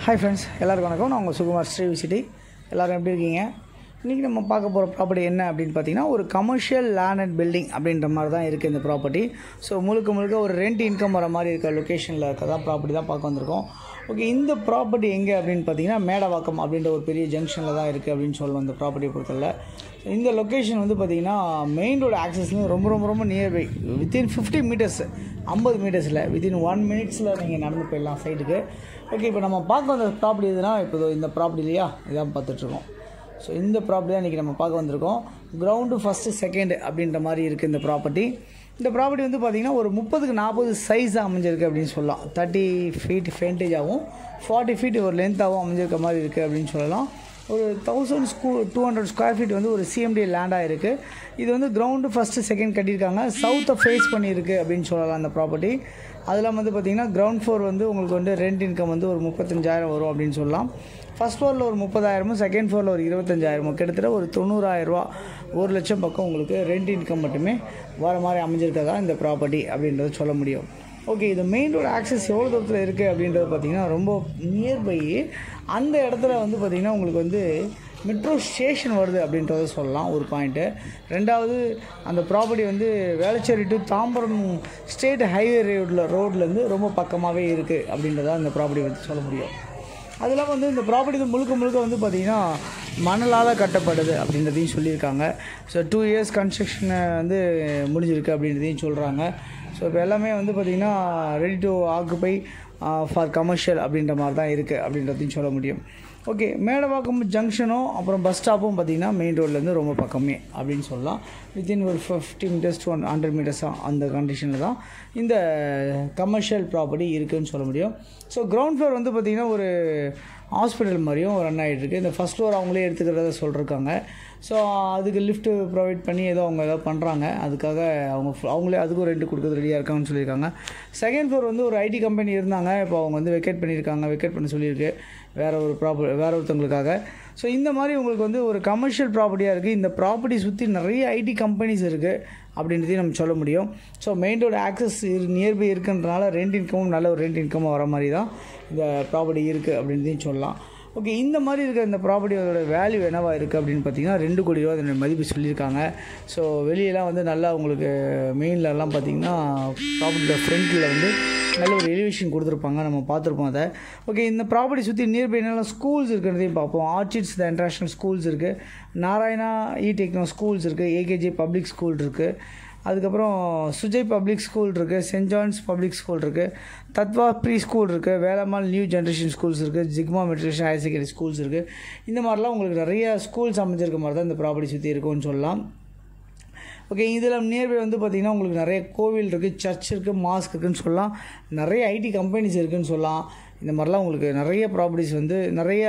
hi friends எல்லாருக்கும் வணக்கம் நான் உங்கள் சுகுமார் ஸ்ரீ சிட்டி எல்லோரும் எப்படி இருக்கீங்க இன்றைக்கி நம்ம பார்க்க போகிற ப்ராப்பர்ட்டி என்ன அப்படின்னு பார்த்தீங்கன்னா ஒரு கமர்ஷியல் லேண்ட் அண்ட் பில்டிங் அப்படின்ற மாதிரி தான் இருக்குது இந்த ப்ராப்பர்ட்டி ஸோ முழுக்க முழுக்க ஒரு ரெண்ட் இன்கம் வர மாதிரி இருக்க லொக்கேஷனில் இருக்க தான் ப்ராப்பர்ட்டி தான் பார்க்க வந்திருக்கோம் ஓகே இந்த ப்ராப்பர்ட்டி எங்கே அப்படின்னு பார்த்தீங்கன்னா மேடவாக்கம் அப்படின்ற ஒரு பெரிய ஜங்ஷனில் தான் இருக்குது அப்படின்னு சொல்லலாம் இந்த ப்ராப்பர்ட்டியை பொறுத்தவரை இந்த லொக்கேஷன் வந்து பார்த்திங்கன்னா மெயின் ரோடு ஆக்சஸ்லேயும் ரொம்ப ரொம்ப ரொம்ப நியர்பை வித்தின் ஃபிஃப்டி மீட்டர்ஸ் ஐம்பது மீட்டர்ஸில் வித்தின் ஒன் மினிட்ஸில் நீங்கள் நடந்து போயிடலாம் சைட்டுக்கு ஓகே இப்போ நம்ம பார்க்க வந்த ப்ராப்பர்ட்டி எதுனா இப்போ இதோ இந்த ப்ராப்பர்ட்டி இல்லையா இதான் பார்த்துட்ருக்கோம் ஸோ இந்த ப்ராப்பர்ட்டி தான் இன்றைக்கி நம்ம பார்க்க வந்திருக்கோம் கிரவுண்டு ஃபஸ்ட்டு செகண்ட் அப்படின்ற மாதிரி இருக்குது இந்த ப்ராப்பர்ட்டி இந்த ப்ராப்பர்ட்டி வந்து பார்த்திங்கன்னா ஒரு முப்பதுக்கு நாற்பது சைஸ் அமைஞ்சிருக்கு அப்படின்னு சொல்லலாம் தேர்ட்டி ஃபீட் ஃபென்டேஜாகவும் ஃபார்ட்டி ஃபீட் ஒரு லென்த்தாகவும் அமைஞ்சிருக்க மாதிரி இருக்குது அப்படின்னு சொல்லலாம் ஒரு தௌசண்ட் ஸ்கூ டூ ஹண்ட்ரட் ஸ்கொயர் ஃபீட் வந்து ஒரு சிஎம்டி லேண்டாக இருக்குது இது வந்து கிரவுண்டு ஃபஸ்ட்டு செகண்ட் கட்டியிருக்காங்க சவுத்தை ஃபேஸ் பண்ணியிருக்கு அப்படின்னு சொல்லலாம் அந்த ப்ராப்பர்ட்டி அதெல்லாம் வந்து பார்த்திங்கன்னா கிரவுண்ட் ஃப்ளோர் வந்து உங்களுக்கு வந்து ரெண்ட் இன்கம் வந்து ஒரு முப்பத்தஞ்சாயிரம் வரும் அப்படின்னு சொல்லலாம் ஃபஸ்ட் ஃப்ளோரில் ஒரு முப்பதாயிரமும் செகண்ட் ஃப்ளோரில் ஒரு இருபத்தஞ்சாயிரமும் கிட்டத்தட்ட ஒரு தொண்ணூறாயிரரூவா ஒரு லட்சம் பக்கம் உங்களுக்கு ரெண்ட் இன்கம் மட்டுமே வர மாதிரி அமைஞ்சிருக்கதா இந்த ப்ராப்பர்ட்டி அப்படின்றத சொல்ல முடியும் ஓகே இது மெயின் ரோடு ஆக்சஸ் எவ்வளோ தூரத்தில் இருக்குது அப்படின்றது பார்த்திங்கன்னா ரொம்ப நியர்பை அந்த இடத்துல வந்து பார்த்திங்கன்னா உங்களுக்கு வந்து மெட்ரோ ஸ்டேஷன் வருது அப்படின்றத சொல்லலாம் ஒரு பாயிண்ட்டு ரெண்டாவது அந்த ப்ராப்பர்ட்டி வந்து Velachery to Tambaram state highway ரோடில் ரோட்லேருந்து ரொம்ப பக்கமாகவே இருக்குது அப்படின்றத அந்த ப்ராப்பர்ட்டி வந்து சொல்ல முடியும் அது இல்லாமல் வந்து இந்த ப்ராப்பர்ட்டி முழுக்க முழுக்க வந்து பார்த்திங்கன்னா மணலால் கட்டப்படுது அப்படின்றதையும் சொல்லியிருக்காங்க ஸோ டூ இயர்ஸ் கன்ஸ்ட்ரக்ஷனை வந்து முடிஞ்சிருக்கு அப்படின்றதையும் சொல்கிறாங்க ஸோ இப்போ எல்லாமே வந்து பார்த்திங்கன்னா ready to occupy for commercial அப்படின்ற மாதிரி தான் இருக்குது அப்படின்றதையும் சொல்ல முடியும் ஓகே மேடவாக்கம் ஜங்ஷனும் அப்புறம் பஸ் ஸ்டாப்பும் பார்த்திங்கன்னா மெயின் ரோட்லேருந்து ரொம்ப பக்கமே அப்படின்னு சொல்லலாம் வித்தின் ஒரு fifty metres to one hundred metres அந்த கண்டிஷனில் தான் இந்த கமர்ஷியல் ப்ராப்பர்ட்டி இருக்குதுன்னு சொல்ல முடியும் ஸோ கிரவுண்ட் ஃப்ளோர் வந்து பார்த்திங்கன்னா ஒரு ஹாஸ்பிட்டல் மாதிரியும் ரன் ஆகிட்டுருக்கு இந்த ஃபஸ்ட் ஃப்ளோர் அவங்களே எடுத்துக்கிறத சொல்லியிருக்காங்க ஸோ அதுக்கு லிஃப்ட்டு ப்ரொவைட் பண்ணி ஏதோ அவங்க ஏதோ பண்ணுறாங்க அதுக்காக அவங்க அவங்களே அதுக்கும் ரெண்ட் கொடுக்குறது ரெடியாக இருக்காங்கன்னு சொல்லியிருக்காங்க செகண்ட் ஃப்ளோர் வந்து ஒரு ஐடி கம்பெனி இருந்தாங்க இப்போ அவங்க வந்து வெக்கேட் பண்ணியிருக்காங்க வெக்கேட் பண்ண சொல்லியிருக்கு வேறு ஒரு ப்ராப்பர் வேறு ஒருத்தவங்களுக்காக ஸோ இந்த மாதிரி உங்களுக்கு வந்து ஒரு கமர்ஷியல் ப்ராப்பர்ட்டியாக இருக்குது இந்த ப்ராப்பர்ட்டி சுற்றி நிறைய ஐடி கம்பெனிஸ் இருக்குது அப்படின்றதையும் நம்ம சொல்ல முடியும் so main road access nearby இருக்குன்றனால ரெண்ட் இன்கமும் நல்ல ஒரு ரெண்ட் இன்கமும் வர மாதிரி தான் இந்த ப்ராப்பர்ட்டி இருக்குது அப்படின்றதையும் சொல்லலாம் ஓகே இந்த மாதிரி இருக்க இந்த ப்ராப்பர்ட்டியோட வேல்யூ என்னவா இருக்குது அப்படின்னு பார்த்தீங்கன்னா ரெண்டு கோடி ரூபா அதோட மதிப்பு சொல்லியிருக்காங்க ஸோ வெளியெல்லாம் வந்து நல்லா உங்களுக்கு மெயின்லலாம் பார்த்தீங்கன்னா ப்ராப்பர்ட்டியோட ஃப்ரண்ட்டில் வந்து நல்ல ஒரு எலிவேஷன் கொடுத்துருப்பாங்க நம்ம பார்த்துருப்போம் அதை ஓகே இந்த ப்ராப்பர்ட்டி சுற்றி நியர்பை என்னெல்லாம் ஸ்கூல்ஸ் இருக்கிறதையும் பார்ப்போம் ஆர்ச்சிட்ஸ் த இன்டர்நேஷ்னல் ஸ்கூல்ஸ் இருக்குது நாராயணா இ டெக்னோ ஸ்கூல்ஸ் இருக்குது ஏகேஜே பப்ளிக் ஸ்கூல் இருக்குது அதுக்கப்புறம் சுஜய் பப்ளிக் ஸ்கூல் இருக்குது சென்ட் ஜான்ஸ் பப்ளிக் ஸ்கூல் இருக்குது தத்வா ப்ரீ ஸ்கூல் இருக்குது வேலம்மாள் நியூ ஜென்ரேஷன் ஸ்கூல்ஸ் இருக்குது ஜிக்மா மெட்ரிகேஷன் ஹையர் செகண்டரி ஸ்கூல்ஸ் இருக்குது இந்த மாதிரிலாம் உங்களுக்கு நிறைய ஸ்கூல்ஸ் அமைஞ்சிருக்க மாதிரி தான் இந்த ப்ராப்பர்ட்டி சுற்றி இருக்கும்னு சொல்லலாம் ஓகே இதில் நியர்பை வந்து பார்த்திங்கன்னா உங்களுக்கு நிறைய கோவில் இருக்குது சர்ச் இருக்குது மாஸ்க் இருக்குதுன்னு சொல்லலாம் நிறைய ஐடி கம்பெனிஸ் இருக்குதுன்னு சொல்லலாம் இந்த மாதிரிலாம் உங்களுக்கு நிறைய ப்ராப்பர்ட்டிஸ் வந்து நிறைய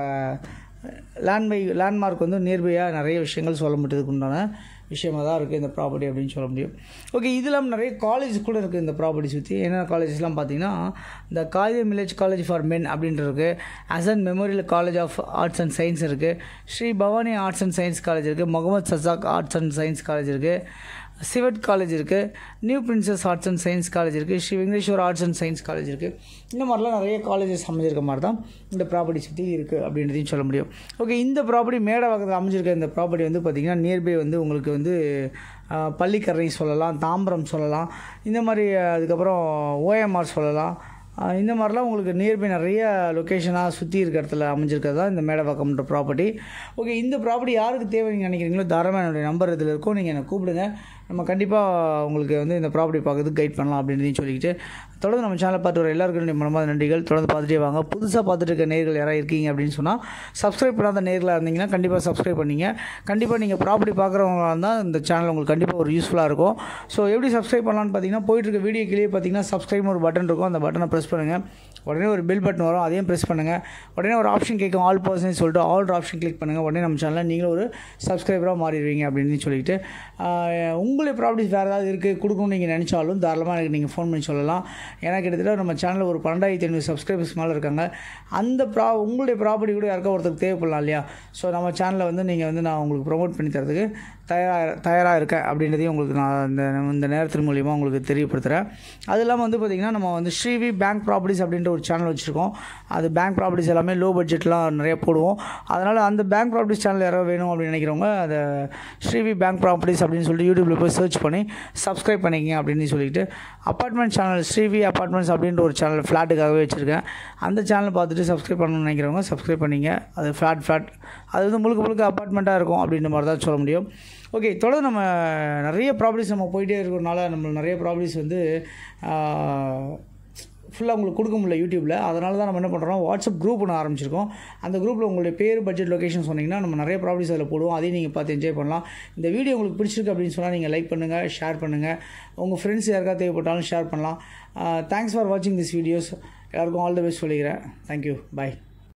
லேண்ட்பை லேண்ட்மார்க் வந்து நியர்பையாக நிறைய விஷயங்கள் சொல்ல முடியறதுக்கு உண்டான விஷயமாக தான் இருக்குது இந்த ப்ராப்பர்ட்டி அப்படின்னு சொல்ல முடியும் ஓகே இது இல்லாமல் நிறைய காலேஜ் கூட இருக்குது இந்த ப்ராப்பர்ட்டி சுற்றி என்னென்ன காலேஜஸ்லாம் பார்த்தீங்கன்னா இந்த காகித மிலேஜ் காலேஜ் ஃபார் மென் அப்படின்ட்டு இருக்குது Hasan memorial college of arts and science இருக்குது Sri Bhavani arts and science college இருக்குது Mohammed Sathak arts and science college இருக்குது சிவட் காலேஜ் இருக்குது new princess arts and science college இருக்குது Sri Venkateshwara arts and science college இருக்குது இந்த மாதிரிலாம் நிறைய காலேஜஸ் அமைஞ்சிருக்க மாதிரி தான் இந்த ப்ராப்பர்ட்டி சுற்றி இருக்குது அப்படின்றதையும் சொல்ல முடியும் ஓகே இந்த ப்ராப்பர்ட்டி மேடவாக்கத்தில் அமைஞ்சிருக்க இந்த ப்ராப்பர்ட்டி வந்து பார்த்திங்கன்னா நியர்பை வந்து உங்களுக்கு வந்து பள்ளிக்கரணை சொல்லலாம் தாம்பரம் சொல்லலாம் இந்த மாதிரி அதுக்கப்புறம் ஓஎம்ஆர் சொல்லலாம் இந்த மாதிரிலாம் உங்களுக்கு நியர்பை நிறைய லொக்கேஷனாக சுற்றி இருக்க இடத்துல அமைஞ்சிருக்கிறது தான் இந்த மேடவாக்கம்ன்ற ப்ராப்பர்ட்டி ஓகே இந்த ப்ராப்பர்ட்டி யாருக்கு தேவை நீங்கள் நினைக்கிறீங்களோ தாராளமாக என்னுடைய நம்பர் இதில் இருக்கும் நீங்கள் என்னை கூப்பிடுங்க நம்ம கண்டிப்பாக உங்களுக்கு வந்து இந்த ப்ராப்பர்ட்டி பார்க்கறதுக்கு கைட் பண்ணலாம் அப்படின்னு சொல்லிக்கிட்டு தொடர்ந்து நம்ம சேனலை பார்த்து வர எல்லாருக்கும் மனமாத நன்றிகள் தொடர்ந்து பார்த்துட்டே வாங்க புதுசாக பார்த்துட்டு இருக்க நேர்கள் யாராவது இருக்கீங்க அப்படின்னு சொன்னால் சப்ஸ்கிரைப் பண்ணாத நேர்களாக இருந்தீங்கன்னா கண்டிப்பாக சப்ஸ்கிரைப் பண்ணிங்க கண்டிப்பாக நீங்கள் ப்ராப்பர்ட்டி பார்க்குறவங்களாக இருந்தால் இந்த சேனல் உங்களுக்கு கண்டிப்பாக ஒரு யூஸ்ஃபுல்லாக இருக்கும் ஸோ எப்படி சப்ஸ்கிரைப் பண்ணலான்னு பார்த்தீங்கன்னா போயிட்டு இருக்க வீடியோ கீழே பார்த்தீங்கன்னா சப்ஸ்கிரைப்னு ஒரு பட்டன் இருக்கும் அந்த பட்டனை ப்ரெஸ் பண்ணுங்கள் உடனே ஒரு பில் பட்டன் வரும் அதையும் ப்ரெஸ் பண்ணுங்கள் உடனே ஒரு ஆப்ஷன் கேட்கும் ஆல் பர்சன்ஸ் சொல்லிட்டு ஆல் ஆப்ஷன் கிளிக் பண்ணுங்கள் உடனே நம்ம சேனலில் நீங்களும் ஒரு சப்ஸ்கிரைபராக மாறிடுவீங்க அப்படின்னு சொல்லிட்டு உங்களுடைய ப்ராப்பர்ட்டிஸ் வேறு ஏதாவது இருக்குது கொடுக்கணும்னு நீங்கள் நினச்சாலும் தாராளமாக எனக்கு நீங்கள் ஃபோன் பண்ணி சொல்லலாம் ஏன்னா கிட்டத்தட்ட நம்ம சேனலில் ஒரு பன்னெண்டாயிரத்தி ஐநூறு சப்ஸ்கிரைபர்ஸ் மேலே இருக்காங்க அந்த ப்ரா உங்களுடைய ப்ராப்பர்ட்டி கூட யாருக்கா ஒருத்தருக்கு தேவைப்படலாம் இல்லையா ஸோ நம்ம சேனலில் வந்து நீங்கள் வந்து நான் உங்களுக்கு ப்ரொமோட் பண்ணி தரதுக்கு தயாராக தயாராக இருக்கேன் அப்படின்றதையும் உங்களுக்கு நான் இந்த இந்த நேரத்தின் மூலிமா உங்களுக்கு தெரியப்படுத்துகிறேன் அது இல்லாமல் வந்து பார்த்திங்கன்னா நம்ம வந்து ஸ்ரீவி பேங்க் ப்ராப்பர்ட்டிஸ் அப்படின்ற அப்படின்ட்டு ஒரு சேனல் வச்சுருக்கோம் அது பேங்க் ப்ராப்பர்ட்டிஸ் எல்லாமே லோ பட்ஜெட்லாம் நிறைய போடுவோம் அதனால் அந்த பேங்க் ப்ராப்பர்ட்டிஸ் சேனல் யாராவது வேணும் அப்படின்னு நினைக்கிறவங்க அதை ஸ்ரீவி பேங்க் ப்ராப்பர்ட்டிஸ் அப்படின்னு சொல்லிட்டு யூடியூப்பில் போய் சர்ச் பண்ணி சப்ஸ்கிரைப் பண்ணிக்கங்க அப்படின்னு சொல்லிட்டு அப்பார்ட்மெண்ட் சேனல் ஸ்ரீவி அப்பார்ட்மெண்ட்ஸ் அப்படின்ற ஒரு சேனல் ஃப்ளாட்டுக்காகவே வச்சுருக்கேன் அந்த சேனல் பார்த்துட்டு சப்ஸ்கிரைப் பண்ணணும்னு நினைக்கிறவங்க சப்ஸ்கிரைப் பண்ணிங்க அது ஃப்ளாட் ஃப்ளாட் அது வந்து முழுக்க முழுக்க அப்பார்ட்மெண்ட்டாக இருக்கும் அப்படின்ற மாதிரி தான் சொல்ல முடியும் ஓகே தொடர்ந்து நம்ம நிறைய ப்ராப்பர்ட்டிஸ் நம்ம போயிட்டே இருக்கிறனால நம்ம நிறைய ப்ராப்பர்ட்டிஸ் வந்து ஃபுல்லாக உங்களுக்கு கொடுக்க முடியல யூடியூப்பில் அதனால தான் நம்ம என்ன பண்ணுறோம் வாட்ஸ்அப் குரூப் ஒன்று ஆரம்பிச்சிருக்கோம் அந்த குரூப்பில் உங்களுடைய பேர் பட்ஜெட் லொக்கேஷன் சொன்னீங்கன்னா நம்ம நிறைய ப்ராப்பர்ட்டிஸ் அதில் போடுவோம் அதையும் நீங்கள் பார்த்து என்ஜாய் பண்ணலாம் இந்த வீடியோ உங்களுக்கு பிடிச்சிருக்கு அப்படின்னு சொன்னால் நீங்கள் லைக் பண்ணுங்கள் ஷேர் பண்ணுங்கள் உங்கள் ஃப்ரெண்ட்ஸ் யாருக்காவது தேவைப்பட்டாலும் ஷேர் பண்ணலாம் தேங்க்ஸ் ஃபார் வாட்சிங் திஸ் வீடியோஸ் எல்லாருக்கும் ஆல் த பெஸ்ட் சொல்லிக்கிறேன் தேங்க்யூ பாய்